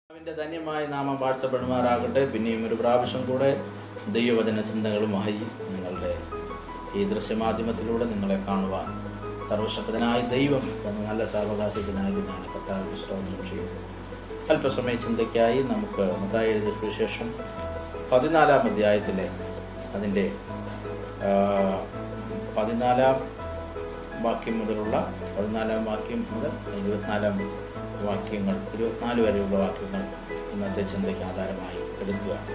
കർത്താവിന്റെ ധന്യമായ നാമം വാഴ്ത്തപ്പെടുമാറാകട്ടെ പിന്നെയും ഒരു പ്രാവശ്യം കൂടെ ദൈവവചന ചിന്തകളുമായി നിങ്ങളുടെ ഈ ദൃശ്യമാധ്യമത്തിലൂടെ നിങ്ങളെ കാണുവാൻ സർവശക്തനായ ദൈവം തന്ന നല്ല സാവകാശത്തിനായി ഞാൻ കർത്താവിന് സ്തോത്രം ചെയ്യും അല്പസമയ ചിന്തയ്ക്കായി നമുക്ക് മത്തായി എഴുതിയ സുവിശേഷം പതിനാലാം അധ്യായത്തിലെ അതിൻ്റെ ആ, പതിനാലാം വാക്യം മുതലുള്ള പതിനാലാം വാക്യം മുതൽ ഇരുപത്തിനാലാം വാക്യങ്ങൾ ഇരുപത്തിനാല് വരെയുള്ള വാക്യങ്ങൾ ഇന്നത്തെ ചിന്തയ്ക്ക് ആധാരമായി എടുക്കുകയാണ്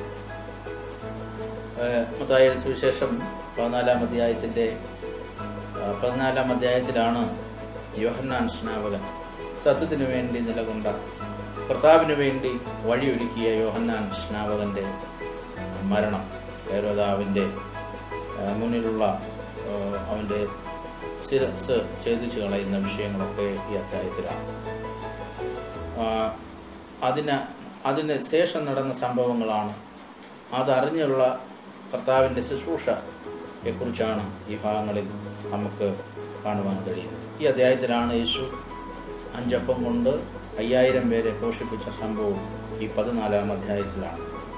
ഏഹ് മത്തായി എഴുതിയ സുവിശേഷം പതിനാലാം അധ്യായത്തിൻ്റെ ആ, പതിനാലാം അധ്യായത്തിലാണ് യോഹന്നാൻ സ്നാപകൻ സത്യത്തിനു വേണ്ടി നിലകൊണ്ട കർത്താവിനു വേണ്ടി വഴിയൊരുക്കിയ യോഹന്നാൻ സ്നാപകന്റെ മരണം ഹേരോദാവിൻ്റെ മുന്നിലുള്ള ആ, അവൻ്റെ ശിരസ് ഛേദിച്ചു കളയുന്ന വിഷയങ്ങളൊക്കെ ഈ അധ്യായത്തിലാണ് ആ, അതിന് അതിന് ശേഷം നടന്ന സംഭവങ്ങളാണ് അതറിഞ്ഞുള്ള കർത്താവിൻ്റെ ശുശ്രൂഷയെക്കുറിച്ചാണ് ഈ ഭാഗങ്ങളിൽ നമുക്ക് കാണുവാൻ കഴിയുന്നത് ഈ അധ്യായത്തിലാണ് യേശു അഞ്ചപ്പം കൊണ്ട് അയ്യായിരം പേരെ പോഷിപ്പിച്ച സംഭവം ഈ പതിനാലാം അധ്യായത്തിലാണ്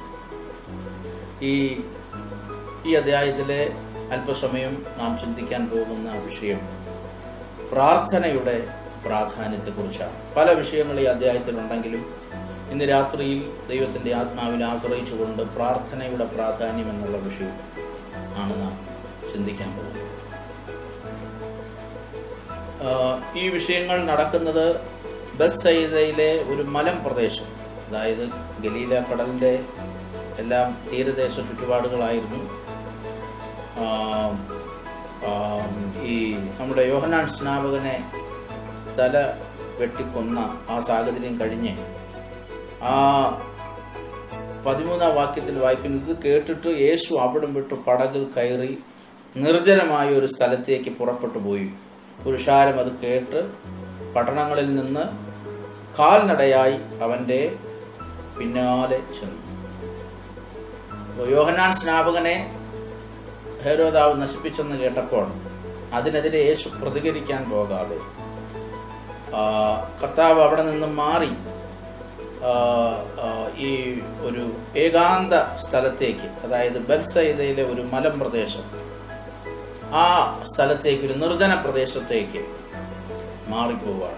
ഈ ഈ അധ്യായത്തിലെ അല്പസമയം നാം ചിന്തിക്കാൻ പോകുന്ന വിഷയം പ്രാർത്ഥനയുടെ പ്രാധാന്യത്തെക്കുറിച്ചാണ് പല വിഷയങ്ങൾ ഈ അധ്യായത്തിലുണ്ടെങ്കിലും ഇന്ന് രാത്രിയിൽ ദൈവത്തിന്റെ ആത്മാവിനെ ആശ്രയിച്ചുകൊണ്ട് പ്രാർത്ഥനയുടെ പ്രാധാന്യം എന്നുള്ള വിഷയം ആണ് നാം ചിന്തിക്കാൻ പോകുന്നത് ആഹ് ഈ വിഷയങ്ങൾ നടക്കുന്നത് ബത്സയിദയിലെ ഒരു മലം പ്രദേശം അതായത് ഗലീല കടലിന്റെ എല്ലാം തീരദേശ ചുറ്റുപാടുകളായിരുന്നു ആം, ആം, ഈ നമ്മുടെ യോഹനാൻ സ്നാപകനെ തല വെട്ടിക്കൊന്ന ആ സാഹചര്യം കഴിഞ്ഞ് ആ പതിമൂന്നാം വാക്യത്തിൽ വായിക്കുന്നു ഇത് കേട്ടിട്ട് യേശു അവിടം വിട്ട് പടകിൽ കയറി നിർജ്ജനമായ ഒരു സ്ഥലത്തേക്ക് പുറപ്പെട്ടു പോയി പുരുഷാരം അത് കേട്ട് പട്ടണങ്ങളിൽ നിന്ന് കാൽനടയായി അവന്റെ പിന്നാലെ ചെന്നു അപ്പോൾ യോഹന്നാൻ സ്നാപകനെ ഹേരോദാവ് നശിപ്പിച്ചെന്ന് കേട്ടപ്പോൾ അതിനെതിരെ യേശു പ്രതികരിക്കാൻ പോകാതെ ആ, കർത്താവ് അവിടെ നിന്ന് മാറി ആ, ആ, ഈ ഒരു ഏകാന്ത സ്ഥലത്തേക്ക് അതായത് ബൽസയിദയിലെ ഒരു മലം പ്രദേശം ആ സ്ഥലത്തേക്ക് ഒരു നിർജ്ജന പ്രദേശത്തേക്ക് മാറിപ്പോവാണ്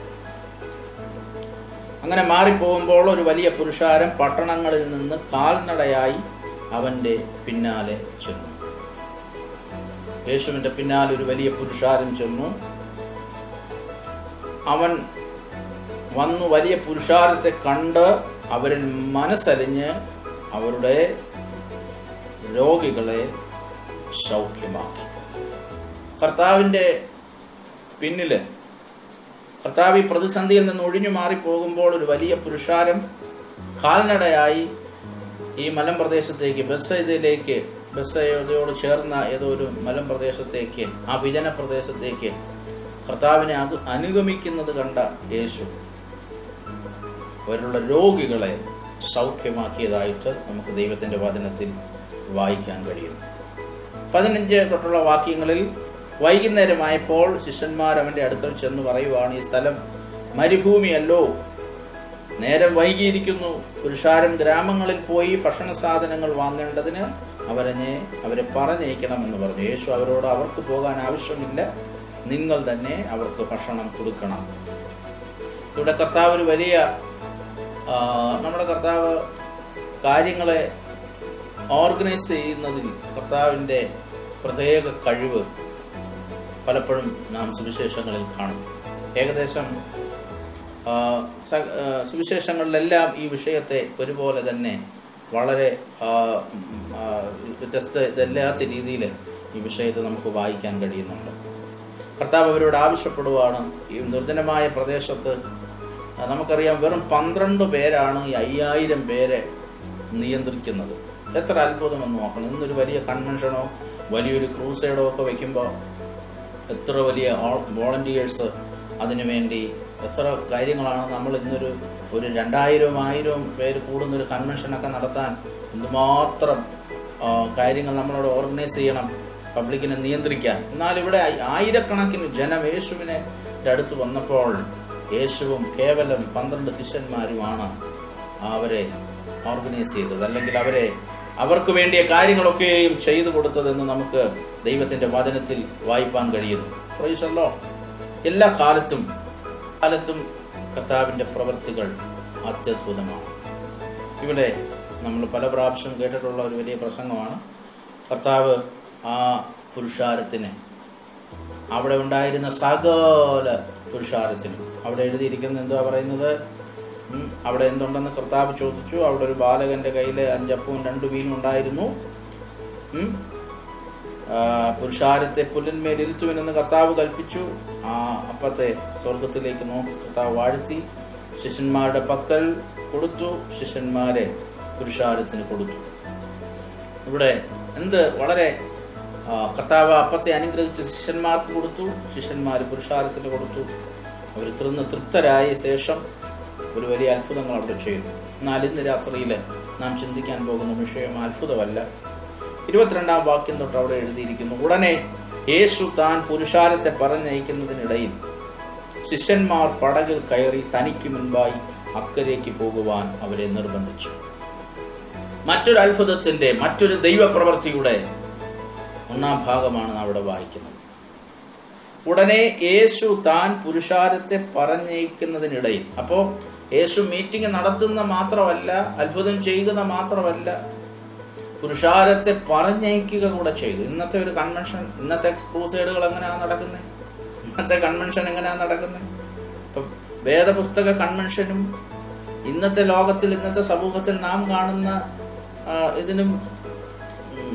അങ്ങനെ മാറിപ്പോകുമ്പോൾ ഒരു വലിയ പുരുഷാരം പട്ടണങ്ങളിൽ നിന്ന് കാൽനടയായി അവന്റെ പിന്നാലെ ചെന്നു യേശുവിന്റെ പിന്നാലെ ഒരു വലിയ പുരുഷാരം ചെന്നു അവൻ വന്നു വലിയ പുരുഷാരത്തെ കണ്ട് അവരിൽ മനസ്സലിഞ്ഞ് അവരുടെ രോഗികളെ സൗഖ്യമാക്കി കർത്താവിന്റെ പിന്നില് കർത്താവ് ഈ പ്രതിസന്ധിയിൽ നിന്ന് ഒഴിഞ്ഞു മാറി പോകുമ്പോൾ ഒരു വലിയ പുരുഷാരം കാൽനടയായി ഈ മലമ്പ്രദേശത്തേക്ക് ബസ്സയിലേക്ക് ബസ്സയോട് ചേർന്ന ഏതോ ഒരു മലമ്പ്രദേശത്തേക്ക് ആ വിജന പ്രദേശത്തേക്ക് കർത്താവിനെ അത് അനുഗമിക്കുന്നത് കണ്ട യേശു അവരുടെ രോഗികളെ സൗഖ്യമാക്കിയതായിട്ട് നമുക്ക് ദൈവത്തിന്റെ വചനത്തിൽ വായിക്കാൻ കഴിയുന്നു പതിനഞ്ച് തൊട്ടുള്ള വാക്യങ്ങളിൽ വൈകുന്നേരമായപ്പോൾ ശിഷ്യന്മാർ അവന്റെ അടുക്കൽ ചെന്ന് പറയുവാണ് ഈ സ്ഥലം മരുഭൂമിയല്ലോ നേരം വൈകിയിരിക്കുന്നു പുരുഷാരം ഗ്രാമങ്ങളിൽ പോയി ഭക്ഷണ സാധനങ്ങൾ വാങ്ങേണ്ടതിന് അവരെ അവരെ പറഞ്ഞയക്കണമെന്ന് പറഞ്ഞു യേശു അവരോട് അവർക്ക് പോകാൻ ആവശ്യമില്ല നിങ്ങൾ തന്നെ അവർക്ക് ഭക്ഷണം കൊടുക്കണം ഇവിടെ കർത്താവ് ഒരു വലിയ ആ, നമ്മുടെ കർത്താവ് കാര്യങ്ങളെ ഓർഗനൈസ് ചെയ്യുന്നതിൽ കർത്താവിൻ്റെ പ്രത്യേക കഴിവ് പലപ്പോഴും നാം സുവിശേഷങ്ങളിൽ കാണും ഏകദേശം ആ, സ- ആ, സുവിശേഷങ്ങളിലെല്ലാം ഈ വിഷയത്തെ ഒരുപോലെ തന്നെ വളരെ ആ, ഉം, ആ, വ്യത്യസ്ത ഇതല്ലാത്ത രീതിയിൽ ഈ വിഷയത്തെ നമുക്ക് വായിക്കാൻ കഴിയുന്നുണ്ട് കർത്താവ് അവരോട് ആവശ്യപ്പെടുവാണ് ഈ നിർജ്ജനമായ പ്രദേശത്ത് ആ, നമുക്കറിയാം വെറും പന്ത്രണ്ട് പേരാണ് ഈ അയ്യായിരം പേരെ നിയന്ത്രിക്കുന്നത് എത്ര അത്ഭുതമെന്ന് നോക്കണം ഇന്നൊരു വലിയ കൺവെൻഷനോ വലിയൊരു ക്രൂസൈഡോ ഒക്കെ വെക്കുമ്പോൾ എത്ര വലിയ വോളണ്ടിയേഴ്സ് അതിനുവേണ്ടി എത്ര കാര്യങ്ങളാണ് നമ്മൾ ഇന്നൊരു ഒരു രണ്ടായിരവും ആയിരവും പേര് കൂടുന്നൊരു കൺവെൻഷനൊക്കെ നടത്താൻ എന്തുമാത്രം ആ, കാര്യങ്ങൾ നമ്മളോട് ഓർഗനൈസ് ചെയ്യണം പബ്ലിക്കിനെ നിയന്ത്രിക്കാൻ എന്നാൽ ഇവിടെ ആയി- ആയിരക്കണക്കിന് ജനം യേശുവിനെ അടുത്ത് വന്നപ്പോൾ യേശുവും കേവലം പന്ത്രണ്ട് ശിഷ്യന്മാരുമാണ് അവരെ ഓർഗനൈസ് ചെയ്തത് അല്ലെങ്കിൽ അവരെ അവർക്ക് വേണ്ടിയ കാര്യങ്ങളൊക്കെയും ചെയ്തു കൊടുത്തതെന്ന് നമുക്ക് ദൈവത്തിന്റെ വചനത്തിൽ വായിപ്പാൻ കഴിയുന്നു പ്രൈസല്ലോ എല്ലാ കാലത്തും കാലത്തും കർത്താവിന്റെ പ്രവൃത്തികൾ അത്യത്ഭുതമാണ് ഇവിടെ നമ്മൾ പല പ്രാവശ്യം കേട്ടിട്ടുള്ള ഒരു വലിയ പ്രസംഗമാണ് കർത്താവ് ആ പുരുഷാരത്തിനെ അവിടെ ഉണ്ടായിരുന്ന സകല പുരുഷാരത്തിനും അവിടെ എഴുതിയിരിക്കുന്ന എന്തുവാ പറയുന്നത് ഉം, അവിടെ എന്തുണ്ടെന്ന് കർത്താവ് ചോദിച്ചു അവിടെ ഒരു ബാലകന്റെ കയ്യിൽ അഞ്ചപ്പവും രണ്ടു മീനും ഉണ്ടായിരുന്നു ഉം. ആ, പുരുഷാരത്തെ പുല്ലിന്മേൽ ഇരുത്തുവിനെന്ന് കർത്താവ് കൽപ്പിച്ചു ആ അപ്പത്തെ സ്വർഗത്തിലേക്ക് നോക്കി കർത്താവ് വാഴ്ത്തി ശിഷ്യന്മാരുടെ പക്കൽ കൊടുത്തു ശിഷ്യന്മാരെ പുരുഷാരത്തിന് കൊടുത്തു ഇവിടെ എന്ത് വളരെ ആ, കർത്താവ് അപ്പത്തെ അനുഗ്രഹിച്ച് ശിഷ്യന്മാർക്ക് കൊടുത്തു ശിഷ്യന്മാർ പുരുഷാരത്തിന് കൊടുത്തു അവർ തിന്ന് തൃപ്തരായ ശേഷം ഒരു വലിയ അത്ഭുതങ്ങൾ അവിടെ ചെയ്തു എന്നാൽ ഇന്ന് രാത്രിയിൽ നാം ചിന്തിക്കാൻ പോകുന്ന വിഷയം അത്ഭുതമല്ല ഇരുപത്തിരണ്ടാം വാക്യം തൊട്ട് അവിടെ എഴുതിയിരിക്കുന്നു ഉടനെ യേശു താൻ പുരുഷാരത്തെ പറഞ്ഞയക്കുന്നതിനിടയിൽ ശിഷ്യന്മാർ പടകിൽ കയറി തനിക്ക് മുൻപായി അക്കരയ്ക്ക് പോകുവാൻ അവരെ നിർബന്ധിച്ചു മറ്റൊരു അത്ഭുതത്തിന്റെ മറ്റൊരു ദൈവപ്രവൃത്തിയുടെ ഒന്നാം ഭാഗമാണ് നാം അവിടെ വായിക്കുന്നത് ഉടനെ യേശു താൻ പുരുഷാരത്തെ പറഞ്ഞയക്കുന്നതിനിടയിൽ അപ്പോ യേശു മീറ്റിംഗ് നടത്തുന്ന മാത്രമല്ല അത്ഭുതം ചെയ്യുന്ന മാത്രമല്ല പുരുഷാരത്തെ പറഞ്ഞയക്കുക കൂടെ ചെയ്തു ഇന്നത്തെ ഒരു കൺവെൻഷൻ ഇന്നത്തെ ക്രൂസൈഡുകൾ എങ്ങനെയാ നടക്കുന്നത് ഇന്നത്തെ കൺവെൻഷൻ എങ്ങനെയാ നടക്കുന്നത് ഇപ്പൊ വേദപുസ്തക കൺവെൻഷനും ഇന്നത്തെ ലോകത്തിൽ ഇന്നത്തെ സമൂഹത്തിൽ നാം കാണുന്ന ആ, ഇതിനും ഉം,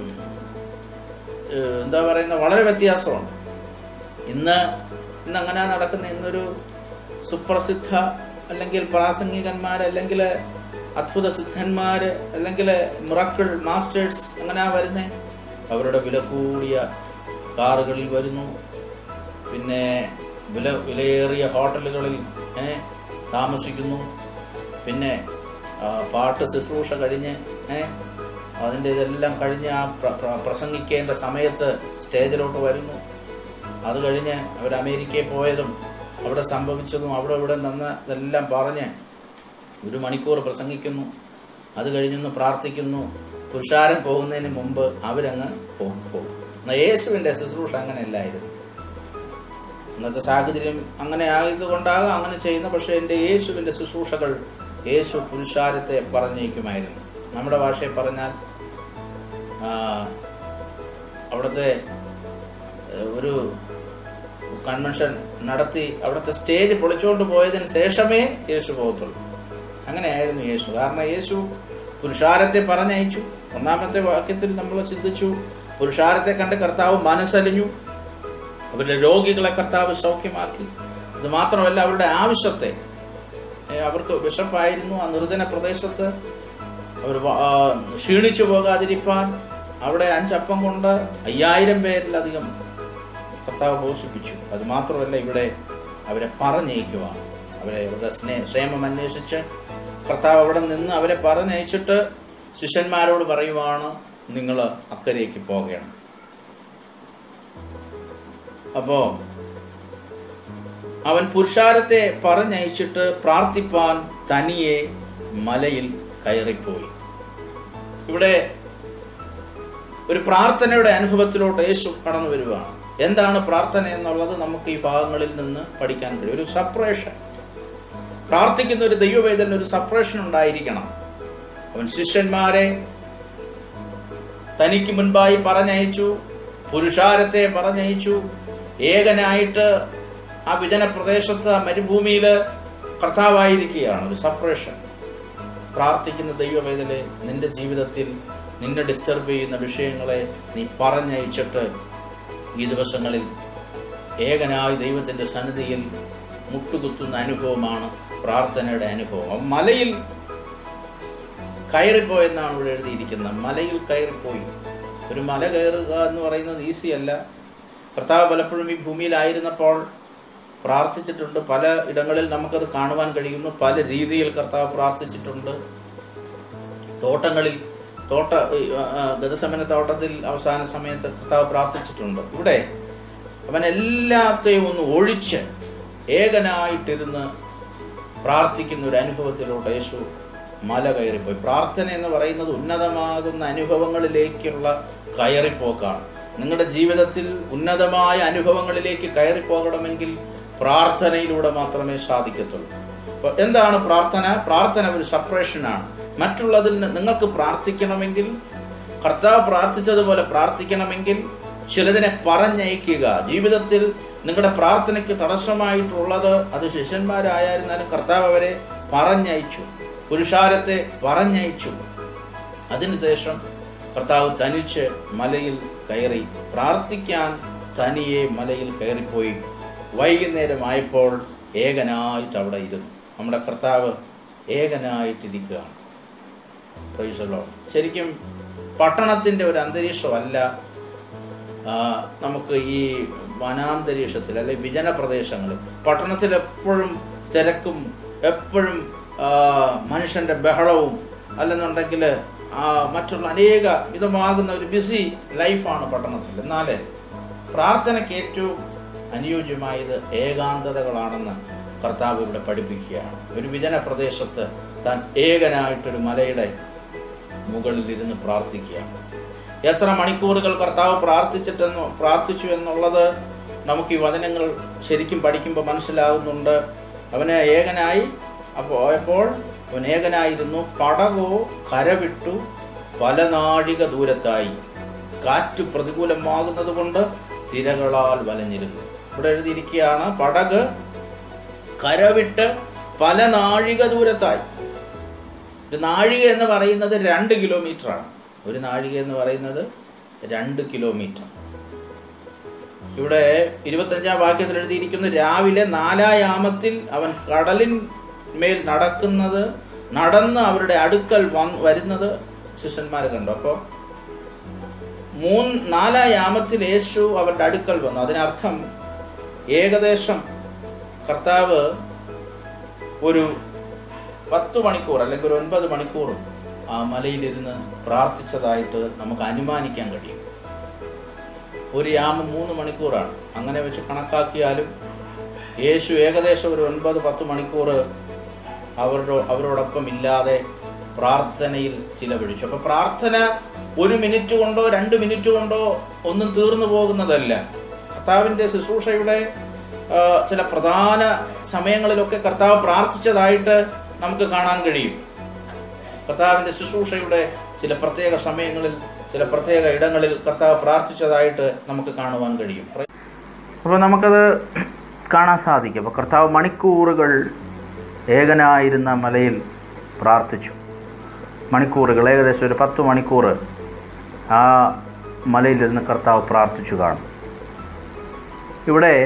ഏഹ്, എന്താ പറയുന്ന വളരെ വ്യത്യാസമാണ് ഇന്ന് ഇന്ന് അങ്ങനെ നടക്കുന്ന ഇന്നൊരു സുപ്രസിദ്ധ അല്ലെങ്കിൽ പ്രാസംഗികന്മാർ അല്ലെങ്കിൽ അത്ഭുത സിദ്ധന്മാര് അല്ലെങ്കിൽ മിറക്കിൾ മാസ്റ്റേഴ്സ് അങ്ങനെ വരുന്നേ അവരുടെ വില കൂടിയ കാറുകളിൽ വരുന്നു പിന്നെ വില വിലയേറിയ ഹോട്ടലുകളിൽ ഏ, താമസിക്കുന്നു പിന്നെ ആ, പാട്ട് ശുശ്രൂഷ കഴിഞ്ഞ് ഏ, അതിൻ്റെ ഇതെല്ലാം കഴിഞ്ഞ് ആ പ്ര- പ്ര- പ്രസംഗിക്കേണ്ട സമയത്ത് സ്റ്റേജിലോട്ട് വരുന്നു അത് കഴിഞ്ഞ് അവർ അമേരിക്കയിൽ പോയതും അവിടെ സംഭവിച്ചതും അവിടെ ഇവിടെ നിന്ന് ഇതെല്ലാം പറഞ്ഞ് ഒരു മണിക്കൂർ പ്രസംഗിക്കുന്നു അത് കഴിഞ്ഞൊന്ന് പ്രാർത്ഥിക്കുന്നു പുരുഷാരം പോകുന്നതിന് മുമ്പ് അവരങ്ങ് പോകും പോകും എന്നാൽ യേശുവിൻ്റെ ശുശ്രൂഷ അങ്ങനെയല്ലായിരുന്നു ഇന്നത്തെ സാഹചര്യം അങ്ങനെ ആയതുകൊണ്ടാകാം അങ്ങനെ ചെയ്യുന്ന പക്ഷേ എൻ്റെ യേശുവിൻ്റെ ശുശ്രൂഷകൾ യേശു പുരുഷാരത്തെ പറഞ്ഞേക്കുമായിരുന്നു നമ്മുടെ ഭാഷയിൽ പറഞ്ഞാൽ ആ, അവിടുത്തെ ഏഹ്, ഒരു കൺവെൻഷൻ നടത്തി അവിടുത്തെ സ്റ്റേജ് പൊളിച്ചുകൊണ്ട് പോയതിന് ശേഷമേ യേശു പോകത്തുള്ളൂ അങ്ങനെയായിരുന്നു യേശു കാരണം യേശു പുരുഷാരത്തെ പറഞ്ഞയച്ചു ഒന്നാമത്തെ വാക്യത്തിൽ നമ്മൾ ചിന്തിച്ചു പുരുഷാരത്തെ കണ്ട് കർത്താവ് മനസ്സലിഞ്ഞു അവരുടെ രോഗികളെ കർത്താവ് സൗഖ്യമാക്കി ഇത് മാത്രമല്ല അവരുടെ ആവശ്യത്തെ ഏ, അവർക്ക് വിശപ്പായിരുന്നു ആ നിർജ്ജന പ്രദേശത്ത് അവർ വ- ആ, ക്ഷീണിച്ചു പോകാതിരിപ്പാൻ അവിടെ അഞ്ചപ്പം കൊണ്ട് അയ്യായിരം പേരിലധികം കർത്താവ് പോഷിപ്പിച്ചു അത് മാത്രമല്ല ഇവിടെ അവരെ പറഞ്ഞയക്കുവാൻ അവരെ അവരുടെ സ്നേ ക്ഷേമം അന്വേഷിച്ച് കർത്താവ് അവിടെ നിന്ന് അവരെ പറഞ്ഞയച്ചിട്ട് ശിഷ്യന്മാരോട് പറയുവാണ് നിങ്ങൾ അക്കരയ്ക്ക് പോകണം അപ്പോ അവൻ പുരുഷാരത്തെ പറഞ്ഞയച്ചിട്ട് പ്രാർത്ഥിപ്പാൻ തനിയെ മലയിൽ കയറിപ്പോയി ഇവിടെ ഒരു പ്രാർത്ഥനയുടെ അനുഭവത്തിലോട്ട് യേശു കടന്നു വരുവാണ് എന്താണ് പ്രാർത്ഥന എന്നുള്ളത് നമുക്ക് ഈ ഭാഗങ്ങളിൽ നിന്ന് പഠിക്കാൻ കഴിയും ഒരു സപ്പറേഷൻ പ്രാർത്ഥിക്കുന്ന ഒരു ദൈവവേദന ഒരു സപ്പറേഷൻ ഉണ്ടായിരിക്കണം അവൻ ശിഷ്യന്മാരെ തനിക്ക് മുൻപായി പറഞ്ഞയച്ചു പുരുഷാരത്തെ പറഞ്ഞയച്ചു ഏകനായിട്ട് ആ വിജന പ്രദേശത്ത് ആ മരുഭൂമിയിൽ കർത്താവായിരിക്കുകയാണ് ഒരു സപ്പറേഷൻ പ്രാർത്ഥിക്കുന്ന ദൈവവേദനെ നിന്റെ ജീവിതത്തിൽ നിന്നെ ഡിസ്റ്റർബ് ചെയ്യുന്ന വിഷയങ്ങളെ നീ പറഞ്ഞയച്ചിട്ട് ഈ ദിവസങ്ങളിൽ ഏകനായി ദൈവത്തിന്റെ സന്നിധിയിൽ മുട്ടുകുത്തുന്ന അനുഭവമാണ് പ്രാർത്ഥനയുടെ അനുഭവം ആ മലയിൽ കയറിപ്പോയെന്നാണ് ഇവിടെ എഴുതിയിരിക്കുന്നത് മലയിൽ കയറിപ്പോയി ഒരു മല കയറുക എന്ന് പറയുന്നത് ഈസി അല്ല കർത്താവ് പലപ്പോഴും ഈ ഭൂമിയിലായിരുന്നപ്പോൾ പ്രാർത്ഥിച്ചിട്ടുണ്ട് പല ഇടങ്ങളിൽ നമുക്കത് കാണുവാൻ കഴിയുന്നു പല രീതിയിൽ കർത്താവ് പ്രാർത്ഥിച്ചിട്ടുണ്ട് തോട്ടങ്ങളിൽ തോട്ട ഗതസമന തോട്ടത്തിൽ അവസാന സമയത്ത് കർത്താവ് പ്രാർത്ഥിച്ചിട്ടുണ്ട് ഇവിടെ അവൻ എല്ലാത്തെയും ഒന്ന് ഒഴിച്ച് ഏകനായിട്ടിരുന്ന് പ്രാർത്ഥിക്കുന്ന ഒരു അനുഭവത്തിലൂടെ യേശു മല കയറിപ്പോയി പ്രാർത്ഥന എന്ന് പറയുന്നത് ഉന്നതമാകുന്ന അനുഭവങ്ങളിലേക്കുള്ള കയറിപ്പോക്കാണ് നിങ്ങളുടെ ജീവിതത്തിൽ ഉന്നതമായ അനുഭവങ്ങളിലേക്ക് കയറിപ്പോകണമെങ്കിൽ പ്രാർത്ഥനയിലൂടെ മാത്രമേ സാധിക്കത്തുള്ളൂ അപ്പൊ എന്താണ് പ്രാർത്ഥന പ്രാർത്ഥന ഒരു സെപ്പറേഷനാണ് മറ്റുള്ളതിൽ നിന്ന് നിങ്ങൾക്ക് പ്രാർത്ഥിക്കണമെങ്കിൽ കർത്താവ് പ്രാർത്ഥിച്ചതുപോലെ പ്രാർത്ഥിക്കണമെങ്കിൽ ചിലതിനെ പറഞ്ഞയക്കുക ജീവിതത്തിൽ നിങ്ങളുടെ പ്രാർത്ഥനയ്ക്ക് തടസ്സമായിട്ടുള്ളത് അത് ശിഷ്യന്മാരായിരുന്നാലും കർത്താവ് അവരെ പറഞ്ഞയച്ചു പുരുഷാരത്തെ പറഞ്ഞയച്ചു അതിനുശേഷം കർത്താവ് തനിച്ച് മലയിൽ കയറി പ്രാർത്ഥിക്കാൻ തനിയെ മലയിൽ കയറിപ്പോയി വൈകുന്നേരമായപ്പോൾ ഏകനായിട്ട് അവിടെ ഇരുന്നു നമ്മുടെ കർത്താവ് ഏകനായിട്ടിരിക്കുകയാണ് Praise the Lord. ശരിക്കും പട്ടണത്തിന്റെ ഒരു അന്തരീക്ഷമല്ല ആ, നമുക്ക് ഈ വനാന്തരീക്ഷത്തിൽ അല്ലെ വിജന പ്രദേശങ്ങളിൽ പട്ടണത്തിൽ എപ്പോഴും തിരക്കും എപ്പോഴും ആ, മനുഷ്യന്റെ ബഹളവും അല്ലെന്നുണ്ടെങ്കിൽ മറ്റുള്ള അനേക വിധമാകുന്ന ഒരു ബിസി ലൈഫാണ് പട്ടണത്തിൽ എന്നാൽ പ്രാർത്ഥനയ്ക്ക് ഏറ്റവും അനുയോജ്യമായത് ഏകാന്തതകളാണെന്ന് കർത്താവ് ഇവിടെ പഠിപ്പിക്കുകയാണ് ഒരു വിജന പ്രദേശത്ത് താൻ ഏകനായിട്ടൊരു മലയുടെ മുകളിൽ ഇരുന്ന് പ്രാർത്ഥിക്കുക എത്ര മണിക്കൂറുകൾ കർത്താവ് പ്രാർത്ഥിച്ചിട്ടെന്ന് പ്രാർത്ഥിച്ചു എന്നുള്ളത് നമുക്ക് ഈ വചനങ്ങൾ ശരിക്കും പഠിക്കുമ്പോൾ മനസ്സിലാകുന്നുണ്ട് അവന് ഏകനായി അപ്പോൾ പോയപ്പോൾ അവൻ ഏകനായിരുന്നു പടകോ കരവിട്ടു പല നാഴിക ദൂരത്തായി കാറ്റ് പ്രതികൂലമാകുന്നത് കൊണ്ട് തിരകളാൽ വലഞ്ഞിരുന്നു ഇവിടെ എഴുതിയിരിക്കുകയാണ് പടക് കരവിട്ട് പല നാഴിക ദൂരത്തായി ഒരു നാഴിക എന്ന് പറയുന്നത് രണ്ട് കിലോമീറ്റർ ആണ് ഒരു നാഴിക എന്ന് പറയുന്നത് രണ്ട് കിലോമീറ്റർ ഇവിടെ ഇരുപത്തഞ്ചാം വാക്യത്തിൽ എഴുതിയിരിക്കുന്നു രാവിലെ നാലായാമത്തിൽ അവൻ കടലിൻ മേൽ നടക്കുന്നത് നടന്ന് അവരുടെ അടുക്കൽ വന്ന് വരുന്നത് ശിഷ്യന്മാരെ കണ്ടു അപ്പോൾ മൂന്ന് നാലായാമത്തിൽ യേശു അവരുടെ അടുക്കൽ വന്നു അതിനർത്ഥം ഏകദേശം കർത്താവ് ഒരു പത്ത് മണിക്കൂർ അല്ലെങ്കിൽ ഒരു ഒൻപത് മണിക്കൂർ ആ മലയിലിരുന്ന് പ്രാർത്ഥിച്ചതായിട്ട് നമുക്ക് അനുമാനിക്കാൻ കഴിയും ഒരു യാമം മൂന്ന് മണിക്കൂറാണ് അങ്ങനെ വെച്ച് കണക്കാക്കിയാലും യേശു ഏകദേശം ഒരു ഒൻപത് പത്ത് മണിക്കൂർ അവരുടെ അവരോടൊപ്പം ഇല്ലാതെ പ്രാർത്ഥനയിൽ ചിലവഴിച്ചു അപ്പൊ പ്രാർത്ഥന ഒരു മിനിറ്റ് കൊണ്ടോ രണ്ട് മിനിറ്റ് കൊണ്ടോ ഒന്നും തീർന്നു പോകുന്നതല്ല കർത്താവിന്റെ ശുശ്രൂഷയുടെ ആ, ചില പ്രധാന സമയങ്ങളിലൊക്കെ കർത്താവ് പ്രാർത്ഥിച്ചതായിട്ട് നമുക്ക് കാണാൻ കഴിയും കർത്താവിന്റെ ശുശ്രൂഷയുടെ ചില പ്രത്യേക സമയങ്ങളിൽ ചില പ്രത്യേക ഇടങ്ങളിൽ കർത്താവ് പ്രാർത്ഥിച്ചതായിട്ട് നമുക്ക് കാണുവാൻ കഴിയും അപ്പോൾ നമുക്കത് കാണാൻ സാധിക്കും അപ്പോൾ കർത്താവ് മണിക്കൂറുകൾ ഏകനായിരുന്ന മലയിൽ പ്രാർത്ഥിച്ചു മണിക്കൂറുകൾ ഏകദേശം ഒരു പത്ത് മണിക്കൂർ ആ മലയിലിരുന്ന് കർത്താവ് പ്രാർത്ഥിച്ചു കാണും ഇവിടെ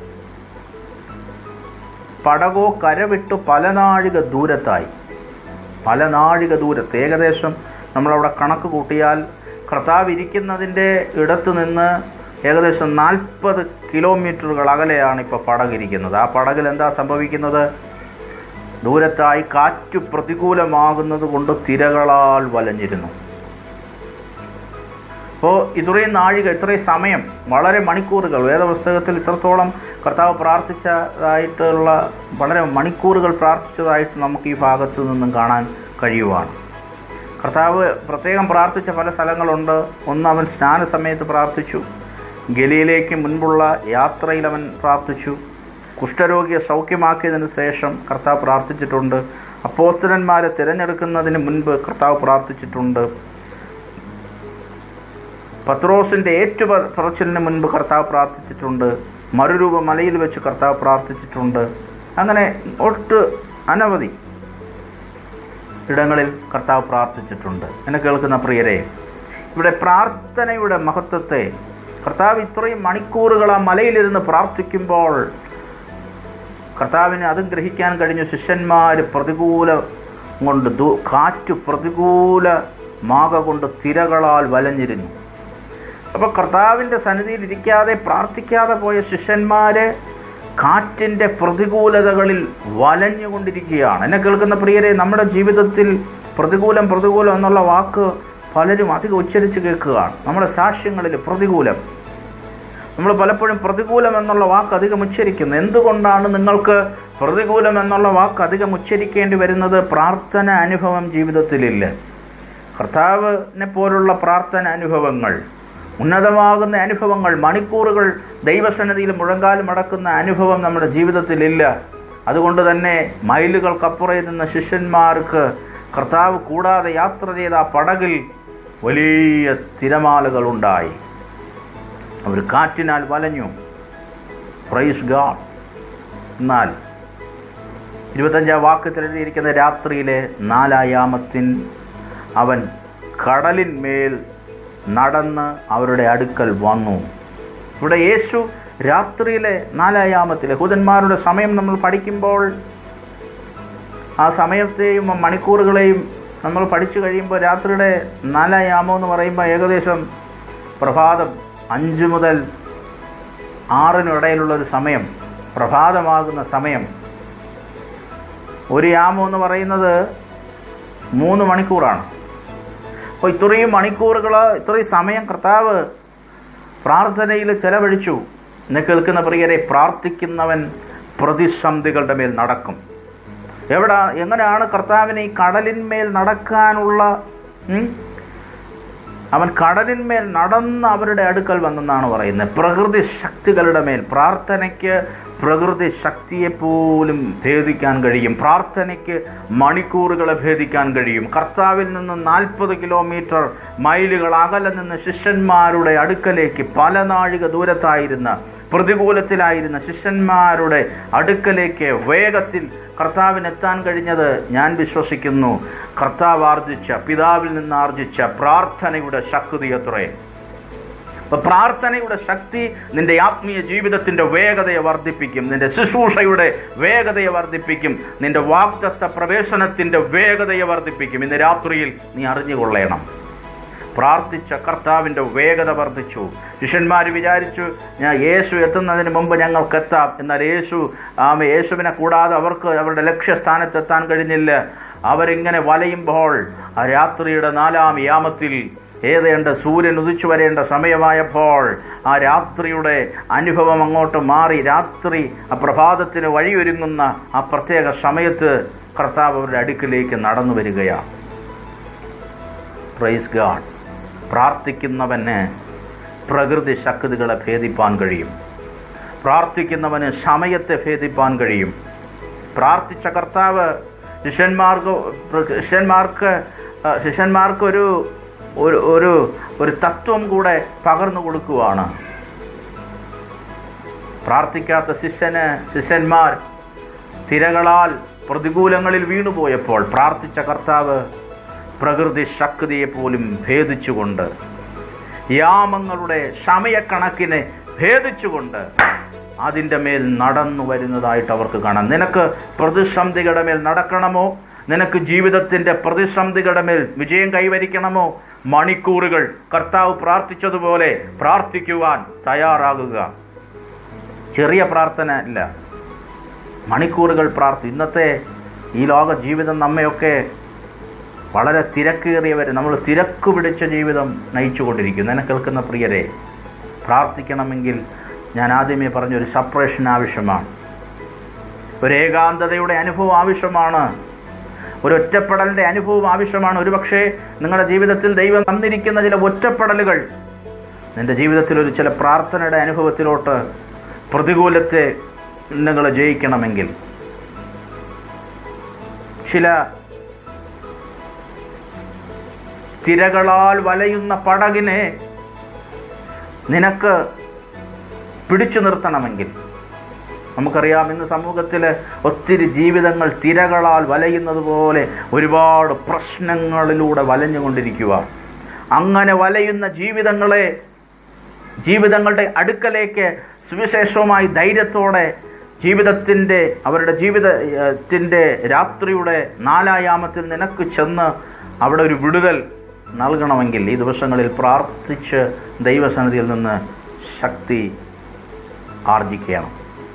പടകോ കരവിട്ടു പല നാഴിക ദൂരത്തായി പല നാഴിക ദൂരത്ത് ഏകദേശം നമ്മളവിടെ കണക്ക് കൂട്ടിയാൽ കർത്താവ് ഇരിക്കുന്നതിൻ്റെ ഇടത്തു നിന്ന് ഏകദേശം നാൽപ്പത് കിലോമീറ്ററുകൾ അകലെയാണ് ഇപ്പോൾ പടകിരിക്കുന്നത് ആ പടകിൽ എന്താ സംഭവിക്കുന്നത് ദൂരത്തായി കാറ്റ് പ്രതികൂലമാകുന്നത് കൊണ്ട് തിരകളാൽ വലഞ്ഞിരുന്നു അപ്പോൾ ഇത്രയും നാഴിക ഇത്രയും സമയം വളരെ മണിക്കൂറുകൾ വേദപുസ്തകത്തിൽ ഇത്രത്തോളം കർത്താവ് പ്രാർത്ഥിച്ചതായിട്ടുള്ള വളരെ മണിക്കൂറുകൾ പ്രാർത്ഥിച്ചതായിട്ട് നമുക്ക് ഈ ഭാഗത്തു നിന്നും കാണാൻ കഴിയുവാണ് കർത്താവ് പ്രത്യേകം പ്രാർത്ഥിച്ച പല സ്ഥലങ്ങളുണ്ട് ഒന്ന് അവൻ സ്നാന സമയത്ത് പ്രാർത്ഥിച്ചു ഗലിയിലേക്ക് മുൻപുള്ള യാത്രയിൽ അവൻ പ്രാർത്ഥിച്ചു കുഷ്ഠരോഗിയെ സൗഖ്യമാക്കിയതിന് ശേഷം കർത്താവ് പ്രാർത്ഥിച്ചിട്ടുണ്ട് അപ്പോസ്തലന്മാരെ തിരഞ്ഞെടുക്കുന്നതിന് മുൻപ് കർത്താവ് പ്രാർത്ഥിച്ചിട്ടുണ്ട് പത്രോസിൻ്റെ ഏറ്റുപറച്ചിലിന് മുൻപ് കർത്താവ് പ്രാർത്ഥിച്ചിട്ടുണ്ട് മറുരൂപ മലയിൽ വെച്ച് കർത്താവ് പ്രാർത്ഥിച്ചിട്ടുണ്ട് അങ്ങനെ ഒട്ട് അനവധി ഇടങ്ങളിൽ കർത്താവ് പ്രാർത്ഥിച്ചിട്ടുണ്ട് എന്നെ കേൾക്കുന്ന പ്രിയരെ ഇവിടെ പ്രാർത്ഥനയുടെ മഹത്വത്തെ കർത്താവ് ഇത്രയും മണിക്കൂറുകൾ ആ മലയിലിരുന്ന് പ്രാർത്ഥിക്കുമ്പോൾ കർത്താവിന് അതും ഗ്രഹിക്കാൻ കഴിഞ്ഞു ശിഷ്യന്മാർ പ്രതികൂല കൊണ്ട് ദു- കാറ്റ് പ്രതികൂല മാക കൊണ്ട് തിരകളാൽ വലഞ്ഞിരുന്നു അപ്പോൾ കർത്താവിൻ്റെ സന്നിധിയിൽ ഇരിക്കാതെ പ്രാർത്ഥിക്കാതെ പോയ ശിഷ്യന്മാരെ കാറ്റിൻ്റെ പ്രതികൂലതകളിൽ വലഞ്ഞുകൊണ്ടിരിക്കുകയാണ് എന്നെ കേൾക്കുന്ന പ്രിയരെ നമ്മുടെ ജീവിതത്തിൽ പ്രതികൂലം പ്രതികൂലം എന്നുള്ള വാക്ക് പലരും അധികം ഉച്ചരിച്ച് കേൾക്കുകയാണ് നമ്മുടെ സാക്ഷ്യങ്ങളിൽ പ്രതികൂലം നമ്മൾ പലപ്പോഴും പ്രതികൂലം എന്നുള്ള വാക്ക് അധികം ഉച്ചരിക്കുന്നു എന്തുകൊണ്ടാണ് നിങ്ങൾക്ക് പ്രതികൂലം എന്നുള്ള വാക്ക് അധികം ഉച്ചരിക്കേണ്ടി വരുന്നത് പ്രാർത്ഥന അനുഭവം ജീവിതത്തിലില്ല കർത്താവിനെ പോലുള്ള പ്രാർത്ഥന അനുഭവങ്ങൾ ഉന്നതമാകുന്ന അനുഭവങ്ങൾ മണിക്കൂറുകൾ ദൈവസന്നിധിയിൽ മുഴങ്കാലും അടക്കുന്ന അനുഭവം നമ്മുടെ ജീവിതത്തിലില്ല അതുകൊണ്ട് തന്നെ മൈലുകൾക്കപ്പുറയിൽ നിന്ന ശിഷ്യന്മാർക്ക് കർത്താവ് കൂടാതെ യാത്ര ചെയ്ത ആ പടകിൽ വലിയ തിരമാലകളുണ്ടായി അവർ കാറ്റിനാൽ വലഞ്ഞു പ്രൈസ് ഗാഡ് എന്നാൽ ഇരുപത്തഞ്ചാം വാക്യത്തിൽ എഴുതിയിരിക്കുന്ന രാത്രിയിലെ നാലായാമത്തിൻ അവൻ കടലിന്മേൽ നടന്ന് അവരുടെ അടുക്കൽ വന്നു ഇവിടെ യേശു രാത്രിയിലെ നാലായാമത്തിൽ യഹൂദന്മാരുടെ സമയം നമ്മൾ പഠിക്കുമ്പോൾ ആ സമയത്തെയും ആ മണിക്കൂറുകളെയും നമ്മൾ പഠിച്ചു കഴിയുമ്പോൾ രാത്രിയുടെ നാലായാമം എന്ന് പറയുമ്പോൾ ഏകദേശം പ്രഭാതം അഞ്ച് മുതൽ ആറിനിടയിലുള്ള ഒരു സമയം പ്രഭാതമാകുന്ന സമയം ഒരു യാമം എന്ന് പറയുന്നത് മൂന്ന് മണിക്കൂറാണ് അപ്പോൾ ഇത്രയും മണിക്കൂറുകൾ ഇത്രയും സമയം കർത്താവ് പ്രാർത്ഥനയിൽ ചെലവഴിച്ചു എന്നെ കേൾക്കുന്ന പ്രിയരെ പ്രാർത്ഥിക്കുന്നവൻ പ്രതിസന്ധികളുടെ മേൽ നടക്കും എവിടെ എങ്ങനെയാണ് കർത്താവിന് ഈ കടലിന്മേൽ നടക്കാനുള്ള ഉം? അവൻ കടലിന്മേൽ നടന്ന് അവരുടെ അടുക്കൽ വന്നെന്നാണ് പറയുന്നത് പ്രകൃതി ശക്തികളുടെ മേൽ പ്രാർത്ഥനയ്ക്ക് പ്രകൃതി ശക്തിയെ പോലും ഭേദിക്കാൻ കഴിയും പ്രാർത്ഥനയ്ക്ക് മണിക്കൂറുകളെ ഭേദിക്കാൻ കഴിയും കർത്താവിൽ നിന്ന് നാൽപ്പത് കിലോമീറ്റർ മൈലുകൾ അകലെ നിന്ന് ശിഷ്യന്മാരുടെ അടുക്കലേക്ക് പല നാഴിക ദൂരത്തായിരുന്ന പ്രതികൂലത്തിലായിരുന്ന ശിഷ്യന്മാരുടെ അടുക്കലേക്ക് വേഗത്തിൽ കർത്താവിന് എത്താൻ കഴിഞ്ഞത് ഞാൻ വിശ്വസിക്കുന്നു കർത്താവ് ആർജിച്ച പിതാവിൽ നിന്ന് ആർജിച്ച പ്രാർത്ഥനയുടെ ശക്തി അത്രേ അപ്പൊ പ്രാർത്ഥനയുടെ ശക്തി നിന്റെ ആത്മീയ ജീവിതത്തിന്റെ വേഗതയെ വർദ്ധിപ്പിക്കും നിന്റെ ശുശ്രൂഷയുടെ വേഗതയെ വർദ്ധിപ്പിക്കും നിന്റെ വാഗ്ദത്ത പ്രവേശനത്തിന്റെ വേഗതയെ വർദ്ധിപ്പിക്കും ഇന്ന് രാത്രിയിൽ നീ അറിഞ്ഞുകൊള്ളണം പ്രാർത്ഥിച്ച കർത്താവിൻ്റെ വേഗത വർദ്ധിച്ചു ശിഷ്യന്മാർ വിചാരിച്ചു ഞാൻ യേശു എത്തുന്നതിന് മുമ്പ് ഞങ്ങൾക്ക് എത്താം എന്നാൽ യേശു ആമ യേശുവിനെ കൂടാതെ അവർക്ക് അവരുടെ ലക്ഷ്യസ്ഥാനത്തെത്താൻ കഴിഞ്ഞില്ല അവരിങ്ങനെ വലയുമ്പോൾ ആ രാത്രിയുടെ നാലാം യാമത്തിൽ ഏതേണ്ട സൂര്യൻ ഉദിച്ചു വരേണ്ട സമയമായപ്പോൾ ആ രാത്രിയുടെ അനുഭവം അങ്ങോട്ട് മാറി രാത്രി ആ പ്രഭാതത്തിന് വഴിയൊരുങ്ങുന്ന ആ പ്രത്യേക സമയത്ത് കർത്താവ് അവരുടെ അടുക്കിലേക്ക് നടന്നു വരികയാണ് പ്രൈസ് ഗാഡ് പ്രാർത്ഥിക്കുന്നവന് പ്രകൃതി ശക്തികളെ ഭേദിപ്പാൻ കഴിയും പ്രാർത്ഥിക്കുന്നവന് സമയത്തെ ഭേദിപ്പാൻ കഴിയും പ്രാർത്ഥിച്ച കർത്താവ് ശിഷ്യന്മാർക്ക് ശിഷ്യന്മാർക്ക് ആ, ശിഷ്യന്മാർക്ക് ഒരു ഒരു ഒരു ഒരു തത്വം കൂടെ പകർന്നു കൊടുക്കുവാണ് പ്രാർത്ഥിക്കാത്ത ശിഷ്യന് ശിഷ്യന്മാർ തിരകളാൽ പ്രതികൂലങ്ങളിൽ വീണുപോയപ്പോൾ പ്രാർത്ഥിച്ച കർത്താവ് പ്രകൃതി ശക്തിയെ പോലും ഭേദിച്ചുകൊണ്ട് യാമങ്ങളുടെ സമയക്കണക്കിനെ ഭേദിച്ചുകൊണ്ട് അതിൻ്റെ മേൽ നടന്നു വരുന്നതായിട്ട് അവർക്ക് കാണാം നിനക്ക് പ്രതിസന്ധികളുടെ മേൽ നടക്കണമോ നിനക്ക് ജീവിതത്തിൻ്റെ പ്രതിസന്ധികളുടെ മേൽ വിജയം കൈവരിക്കണമോ മണിക്കൂറുകൾ കർത്താവ് പ്രാർത്ഥിച്ചതുപോലെ പ്രാർത്ഥിക്കുവാൻ തയ്യാറാകുക ചെറിയ പ്രാർത്ഥന അല്ല മണിക്കൂറുകൾ പ്രാർത്ഥി ഇന്നത്തെ ഈ ലോക ജീവിതം നമ്മയൊക്കെ വളരെ തിരക്കേറിയവർ നമ്മൾ തിരക്ക് പിടിച്ച ജീവിതം നയിച്ചുകൊണ്ടിരിക്കുന്നു എന്നെ കേൾക്കുന്ന പ്രിയരെ പ്രാർത്ഥിക്കണമെങ്കിൽ ഞാൻ ആദ്യമേ പറഞ്ഞൊരു സപ്പറേഷൻ ആവശ്യമാണ് ഒരു ഏകാന്തതയുടെ അനുഭവം ആവശ്യമാണ് ഒരു ഒറ്റപ്പെടലിൻ്റെ അനുഭവം ആവശ്യമാണ് ഒരുപക്ഷെ നിങ്ങളുടെ ജീവിതത്തിൽ ദൈവം തന്നിരിക്കുന്ന ചില ഒറ്റപ്പെടലുകൾ നിൻ്റെ ജീവിതത്തിൽ ഒരു ചില പ്രാർത്ഥനയുടെ അനുഭവത്തിലോട്ട് പ്രതികൂലത്തെ നിങ്ങൾ ജയിക്കണമെങ്കിൽ ചില തിരകളാൽ വലയുന്ന പടകിനെ നിനക്ക് പിടിച്ചു നിർത്തണമെങ്കിൽ നമുക്കറിയാം ഇന്ന് സമൂഹത്തിൽ ഒത്തിരി ജീവിതങ്ങൾ തിരകളാൽ വലയുന്നത് പോലെ ഒരുപാട് പ്രശ്നങ്ങളിലൂടെ വലഞ്ഞുകൊണ്ടിരിക്കുക അങ്ങനെ വലയുന്ന ജീവിതങ്ങളെ ജീവിതങ്ങളുടെ അടുക്കലേക്ക് സുവിശേഷവുമായി ധൈര്യത്തോടെ ജീവിതത്തിൻ്റെ അവരുടെ ജീവിതത്തിൻ്റെ രാത്രിയുടെ നാലായാമത്തിൽ നിനക്ക് ചെന്ന് അവിടെ ഒരു വിടുതൽ നൽകണമെങ്കിൽ ഈ ദിവസങ്ങളിൽ പ്രാർത്ഥിച്ച് ദൈവസന്നിധിയിൽ നിന്ന് ശക്തി ആർജിക്കണം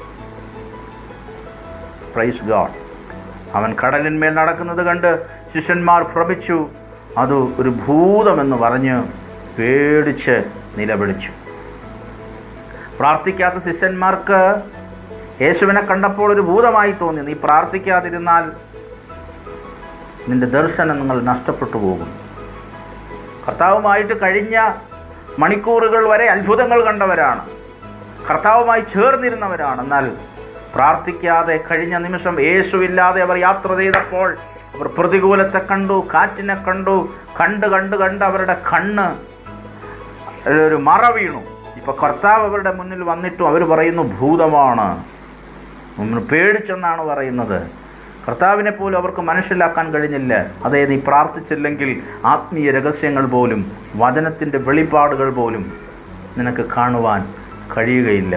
പ്രൈസ് ഗാഡ് അവൻ കടലിന്മേൽ നടക്കുന്നത് കണ്ട് ശിഷ്യന്മാർ ഭ്രമിച്ചു അത് ഒരു ഭൂതമെന്ന് പറഞ്ഞ് പേടിച്ച് നിലവിളിച്ചു പ്രാർത്ഥിക്കാത്ത ശിഷ്യന്മാർക്ക് യേശുവിനെ കണ്ടപ്പോൾ ഒരു ഭൂതമായി തോന്നി നീ പ്രാർത്ഥിക്കാതിരുന്നാൽ നിന്റെ ദർശനം നിങ്ങൾ നഷ്ടപ്പെട്ടു പോകും കർത്താവുമായിട്ട് കഴിഞ്ഞ മണിക്കൂറുകൾ വരെ അത്ഭുതങ്ങൾ കണ്ടവരാണ് കർത്താവുമായി ചേർന്നിരുന്നവരാണ് എന്നാൽ പ്രാർത്ഥിക്കാതെ കഴിഞ്ഞ നിമിഷം യേശുവില്ലാതെ അവർ യാത്ര ചെയ്തപ്പോൾ അവർ പ്രതികൂലത്തെ കണ്ടു കാറ്റിനെ കണ്ടു കണ്ട് കണ്ട് കണ്ട് അവരുടെ കണ്ണ് ഒരു മറ വീണു ഇപ്പൊ കർത്താവ് അവരുടെ മുന്നിൽ വന്നിട്ടും അവർ പറയുന്നു ഭൂതമാണ് നമ്മൾ പേടിച്ചെന്നാണ് പറയുന്നത് കർത്താവിനെ പോലും അവർക്ക് മനസ്സിലാക്കാൻ കഴിഞ്ഞില്ല അതേ നീ പ്രാർത്ഥിച്ചില്ലെങ്കിൽ ആത്മീയ രഹസ്യങ്ങൾ പോലും വചനത്തിൻ്റെ വെളിപ്പാടുകൾ പോലും നിനക്ക് കാണുവാൻ കഴിയുകയില്ല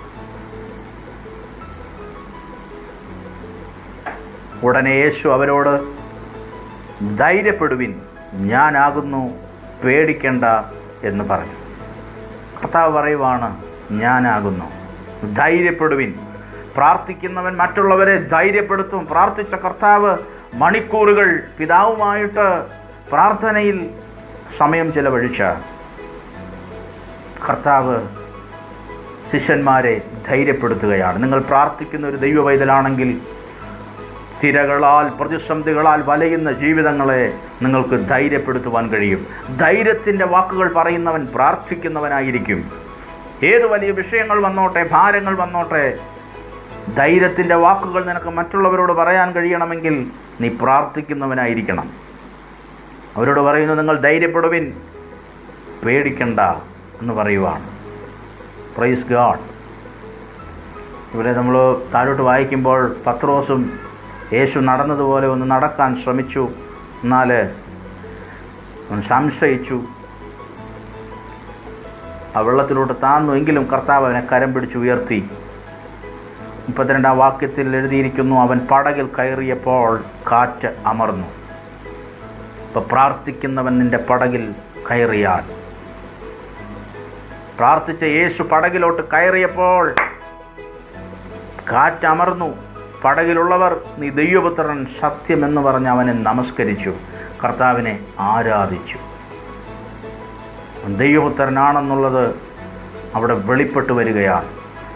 ഉടനെ യേശു അവരോട് ധൈര്യപ്പെടുവിൻ ഞാനാകുന്നു പേടിക്കണ്ട എന്ന് പറഞ്ഞു കർത്താവ് പറയുവാണ് ഞാനാകുന്നു ധൈര്യപ്പെടുവിൻ പ്രാർത്ഥിക്കുന്നവൻ മറ്റുള്ളവരെ ധൈര്യപ്പെടുത്തും പ്രാർത്ഥിച്ച കർത്താവ് മണിക്കൂറുകൾ പിതാവുമായിട്ട് പ്രാർത്ഥനയിൽ സമയം ചെലവഴിച്ച കർത്താവ് ശിഷ്യന്മാരെ ധൈര്യപ്പെടുത്തുകയാണ് നിങ്ങൾ പ്രാർത്ഥിക്കുന്ന ഒരു ദൈവ പൈതലാണെങ്കിൽ തിരകളാൽ പ്രതിസന്ധികളാൽ വലയുന്ന ജീവിതങ്ങളെ നിങ്ങൾക്ക് ധൈര്യപ്പെടുത്തുവാൻ കഴിയും ധൈര്യത്തിൻ്റെ വാക്കുകൾ പറയുന്നവൻ പ്രാർത്ഥിക്കുന്നവനായിരിക്കും ഏത് വലിയ വിഷയങ്ങൾ വന്നോട്ടെ ഭാരങ്ങൾ വന്നോട്ടെ ധൈര്യത്തിൻ്റെ വാക്കുകൾ നിനക്ക് മറ്റുള്ളവരോട് പറയാൻ കഴിയണമെങ്കിൽ നീ പ്രാർത്ഥിക്കുന്നവനായിരിക്കണം അവരോട് പറയുന്നു നിങ്ങൾ ധൈര്യപ്പെടുവിൻ പേടിക്കണ്ട എന്ന് പറയുവാണ് പ്രൈസ് ഗാഡ് ഇവിടെ നമ്മൾ താഴോട്ട് വായിക്കുമ്പോൾ പത്രോസും യേശു നടന്നതുപോലെ ഒന്ന് നടക്കാൻ ശ്രമിച്ചു എന്നാൽ അവൻ സംശയിച്ചു ആ വെള്ളത്തിലോട്ട് താന്നു എങ്കിലും കർത്താവ് അവനെ കരം പിടിച്ച് ഉയർത്തി മുപ്പത്തിരണ്ടാം വാക്യത്തിൽ എഴുതിയിരിക്കുന്നു അവൻ പടകിൽ കയറിയപ്പോൾ കാറ്റ് അമർന്നു ഇപ്പൊ പ്രാർത്ഥിക്കുന്നവൻ നിന്റെ പടകിൽ കയറിയാൽ പ്രാർത്ഥിച്ച യേശു പടകിലോട്ട് കയറിയപ്പോൾ കാറ്റമർന്നു പടകിലുള്ളവർ നീ ദൈവപുത്രൻ സത്യമെന്ന് പറഞ്ഞ് അവനെ നമസ്കരിച്ചു കർത്താവിനെ ആരാധിച്ചു അവൻ ദൈവപുത്രനാണെന്നുള്ളത് അവിടെ വെളിപ്പെട്ട് വരികയാണ്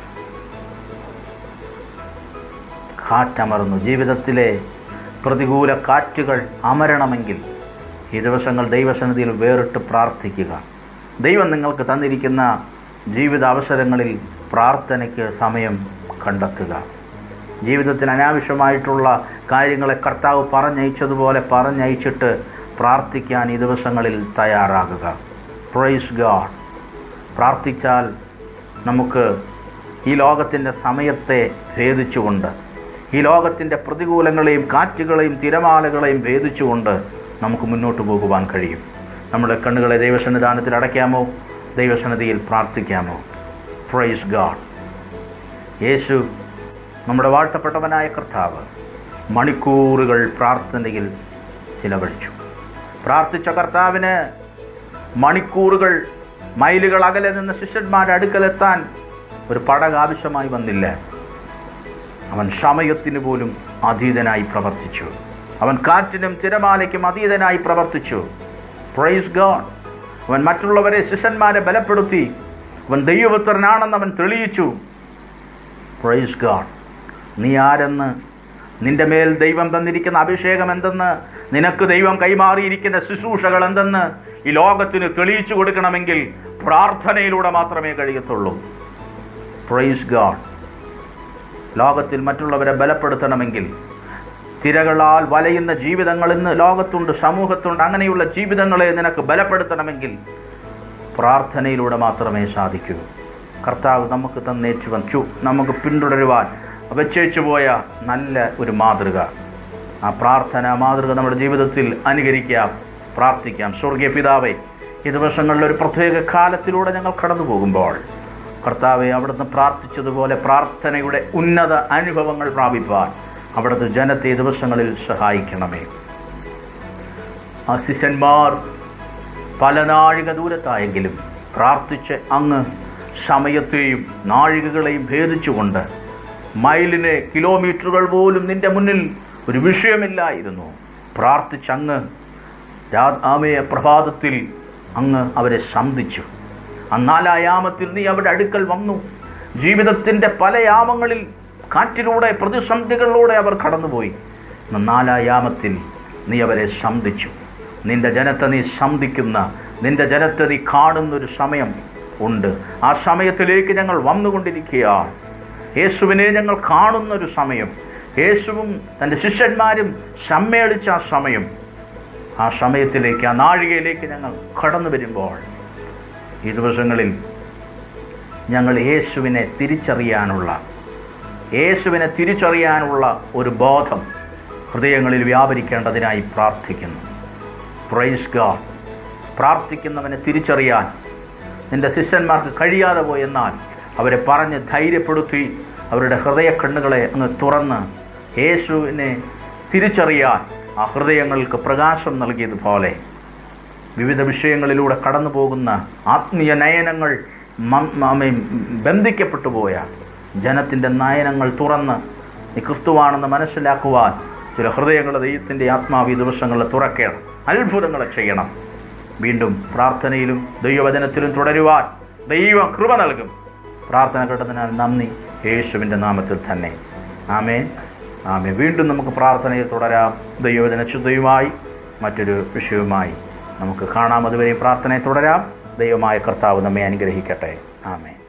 കാറ്റമർന്നു ജീവിതത്തിലെ പ്രതികൂല കാറ്റുകൾ അമരണമെങ്കിൽ ഈ ദിവസങ്ങൾ ദൈവസന്നിധിയിൽ വേറിട്ട് പ്രാർത്ഥിക്കുക ദൈവം നിങ്ങൾക്ക് തന്നിരിക്കുന്ന ജീവിത അവസരങ്ങളിൽ പ്രാർത്ഥനയ്ക്ക് സമയം കണ്ടെത്തുക ജീവിതത്തിൽ അനാവശ്യമായിട്ടുള്ള കാര്യങ്ങളെ കർത്താവ് പറഞ്ഞയച്ചതുപോലെ പറഞ്ഞയച്ചിട്ട് പ്രാർത്ഥിക്കാൻ ഈ ദിവസങ്ങളിൽ തയ്യാറാകുക പ്രൈസ് ഗാഡ് പ്രാർത്ഥിച്ചാൽ നമുക്ക് ഈ ലോകത്തിൻ്റെ സമയത്തെ ഭേദിച്ചുകൊണ്ട് ഈ ലോകത്തിൻ്റെ പ്രതികൂലങ്ങളെയും കാറ്റുകളെയും തിരമാലകളെയും ഭേദിച്ചുകൊണ്ട് നമുക്ക് മുന്നോട്ട് പോകുവാൻ കഴിയും നമ്മുടെ കണ്ണുകളെ ദൈവസന്നിധാനത്തിൽ അടയ്ക്കാമോ ദൈവസന്നിധിയിൽ പ്രാർത്ഥിക്കാമോ പ്രൈസ് ഗാഡ് യേശു നമ്മുടെ വാഴ്ത്തപ്പെട്ടവനായ കർത്താവ് മണിക്കൂറുകൾ പ്രാർത്ഥനയിൽ ചിലവഴിച്ചു പ്രാർത്ഥിച്ച കർത്താവിന് മണിക്കൂറുകൾ മൈലുകൾ അകലെ നിന്ന് ശിഷ്യന്മാരുടെ അടുക്കലെത്താൻ ഒരു പടക ആവശ്യമായി വന്നില്ല അവൻ സമയത്തിന് പോലും അതീതനായി പ്രവർത്തിച്ചു അവൻ കാറ്റിനും തിരമാലയ്ക്കും അതീതനായി പ്രവർത്തിച്ചു പ്രൈസ് ഗോഡ് അവൻ മറ്റുള്ളവരെ ശിഷ്യന്മാരെ ബലപ്പെടുത്തി അവൻ ദൈവപുത്രനാണെന്ന് അവൻ തെളിയിച്ചു പ്രൈസ് ഗാഡ് നീ ആരെന്ന് നിന്റെ മേൽ ദൈവം തന്നിരിക്കുന്ന അഭിഷേകം എന്തെന്ന് നിനക്ക് ദൈവം കൈമാറിയിരിക്കുന്ന ശുശ്രൂഷകൾ എന്തെന്ന് ഈ ലോകത്തിന് തെളിയിച്ചു കൊടുക്കണമെങ്കിൽ പ്രാർത്ഥനയിലൂടെ മാത്രമേ കഴിയത്തുള്ളൂ പ്രൈസ് ഗാഡ് ലോകത്തിൽ മറ്റുള്ളവരെ ബലപ്പെടുത്തണമെങ്കിൽ തിരകളാൽ വലയുന്ന ജീവിതങ്ങൾ ഇന്ന് ലോകത്തുണ്ട് സമൂഹത്തുണ്ട് അങ്ങനെയുള്ള ജീവിതങ്ങളെ നിനക്ക് ബലപ്പെടുത്തണമെങ്കിൽ പ്രാർത്ഥനയിലൂടെ മാത്രമേ സാധിക്കൂ കർത്താവ് നമുക്ക് തന്നേച്ചു വച്ചു നമുക്ക് പിന്തുടരുവാൻ വെച്ചേച്ചു പോയ നല്ല ഒരു മാതൃക ആ പ്രാർത്ഥന മാതൃക നമ്മുടെ ജീവിതത്തിൽ അനുകരിക്കാം പ്രാർത്ഥിക്കാം സ്വർഗീയ പിതാവേ ഈ ദിവസങ്ങളിൽ ഒരു പ്രത്യേക കാലത്തിലൂടെ ഞങ്ങൾ കടന്നു പോകുമ്പോൾ കർത്താവെ അവിടുന്ന് പ്രാർത്ഥിച്ചതുപോലെ പ്രാർത്ഥനയുടെ ഉന്നത അനുഭവങ്ങൾ പ്രാപിപ്പാൻ അവിടുത്തെ ജനത്തെ ഈ ദിവസങ്ങളിൽ സഹായിക്കണമേ ആ ശിഷ്യന്മാർ പല നാഴിക ദൂരത്തായെങ്കിലും പ്രാർത്ഥിച്ച് അങ്ങ് സമയത്തെയും നാഴികകളെയും ഭേദിച്ചുകൊണ്ട് മൈലിനെ കിലോമീറ്ററുകൾ പോലും നിന്റെ മുന്നിൽ ഒരു വിഷയമില്ലായിരുന്നു പ്രാർത്ഥിച്ചങ്ങ് രാ- ആമയെ പ്രഭാതത്തിൽ അങ്ങ് അവരെ സന്ധിച്ചു ആ നാലായാമത്തിൽ നീ അവരുടെ അടുക്കൽ വന്നു ജീവിതത്തിൻ്റെ പല യാമങ്ങളിൽ കാറ്റിലൂടെ പ്രതിസന്ധികളിലൂടെ അവർ കടന്നുപോയി എന്നാൽ നാലായാമത്തിൽ നീ അവരെ സന്ധിച്ചു നിന്റെ ജനത്തെ നീ സന്ധിക്കുന്ന നിന്റെ ജനത്തെ നീ കാണുന്നൊരു സമയം ഉണ്ട് ആ സമയത്തിലേക്ക് ഞങ്ങൾ വന്നുകൊണ്ടിരിക്കുകയാണ് യേശുവിനെ ഞങ്ങൾ കാണുന്നൊരു സമയം യേശുവും തൻ്റെ ശിഷ്യന്മാരും സമ്മേളിച്ച ആ സമയം ആ സമയത്തിലേക്ക് ആ നാഴികയിലേക്ക് ഞങ്ങൾ കടന്നു വരുമ്പോൾ ഈ ദിവസങ്ങളിൽ ഞങ്ങൾ യേശുവിനെ തിരിച്ചറിയാനുള്ള യേശുവിനെ തിരിച്ചറിയാനുള്ള ഒരു ബോധം ഹൃദയങ്ങളിൽ വ്യാപരിക്കേണ്ടതിനായി പ്രാർത്ഥിക്കുന്നു പ്രൈസ് ഗാഡ് പ്രാർത്ഥിക്കുന്നവനെ തിരിച്ചറിയാൻ നിന്റെ ശിഷ്യന്മാർക്ക് കഴിയാതെ പോയെന്നാൽ അവരെ പറഞ്ഞ് ധൈര്യപ്പെടുത്തി അവരുടെ ഹൃദയ കണ്ണുകളെ അങ്ങ് തുറന്ന് യേശുവിനെ തിരിച്ചറിയാൻ ആ ഹൃദയങ്ങൾക്ക് പ്രകാശം നൽകിയതുപോലെ വിവിധ വിഷയങ്ങളിലൂടെ കടന്നു പോകുന്ന ആത്മീയ നയനങ്ങൾ മം- ആമേൻ ബന്ധിക്കപ്പെട്ടു പോയ ജനത്തിൻ്റെ നയനങ്ങൾ തുറന്ന് നീ ക്രിസ്തുവാണെന്ന് മനസ്സിലാക്കുവാൻ ചില ഹൃദയങ്ങൾ ദൈവത്തിൻ്റെ ആത്മാവി ദിവസങ്ങളിൽ തുറക്കണം അത്ഭുതങ്ങളെ ചെയ്യണം വീണ്ടും പ്രാർത്ഥനയിലും ദൈവവചനത്തിലും തുടരുവാൻ ദൈവം കൃപ നൽകും പ്രാർത്ഥന കേട്ടതിനാൽ നന്ദി യേശുവിൻ്റെ നാമത്തിൽ തന്നെ ആമേൻ ആമേൻ വീണ്ടും നമുക്ക് പ്രാർത്ഥനയിൽ തുടരാം ദൈവവചന ശുദ്ധയുമായി മറ്റൊരു വിഷയവുമായി നമുക്ക് കാണാം അതുവരെയും പ്രാർത്ഥനയിൽ തുടരാം ദൈവമായ കർത്താവ് നമ്മെ അനുഗ്രഹിക്കട്ടെ ആമേൻ